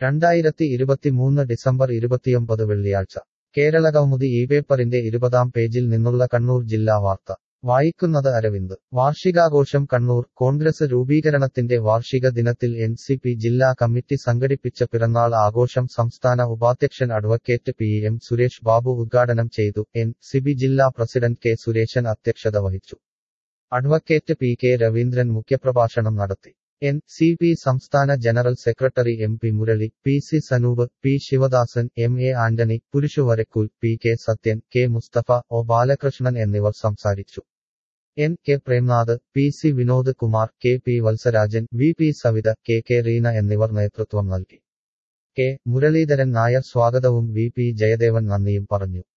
രണ്ടായിരത്തി ഇരുപത്തിമൂന്ന് ഡിസംബർ ഇരുപത്തിയൊമ്പത് വെള്ളിയാഴ്ച കേരള കൗമുദി ഈ പേപ്പറിന്റെ ഇരുപതാം പേജിൽ നിന്നുള്ള കണ്ണൂർ ജില്ലാ വാർത്ത വായിക്കുന്നത് അരവിന്ദ് വാർഷികാഘോഷം കണ്ണൂർ കോൺഗ്രസ് രൂപീകരണത്തിന്റെ വാർഷിക ദിനത്തിൽ എൻ സി പി ജില്ലാ കമ്മിറ്റി സംഘടിപ്പിച്ച പിറന്നാൾ ആഘോഷം സംസ്ഥാന ഉപാധ്യക്ഷൻ advocate P M Suresh Babu ഉദ്ഘാടനം ചെയ്തു എൻ സി പി ജില്ലാ പ്രസിഡന്റ് കെ സുരേശൻ അധ്യക്ഷത വഹിച്ചു അഡ്വക്കേറ്റ് പി കെ രവീന്ദ്രൻ മുഖ്യപ്രഭാഷണം നടത്തി എൻ സി പി സംസ്ഥാന general secretary M P Murali P C Sanoop P Sivadasan M A Antony Purushuvarakkul P K Sathyan K Mustafa O Balakrishnan എന്നിവർ സംസാരിച്ചു N K Premnath P C Vinod Kumar K P Valsarajan V P Savitha K K Reena എന്നിവർ നേതൃത്വം നൽകി കെ മുരളീധരൻ നായർ സ്വാഗതവും വി പി ജയദേവൻ നന്ദിയും പറഞ്ഞു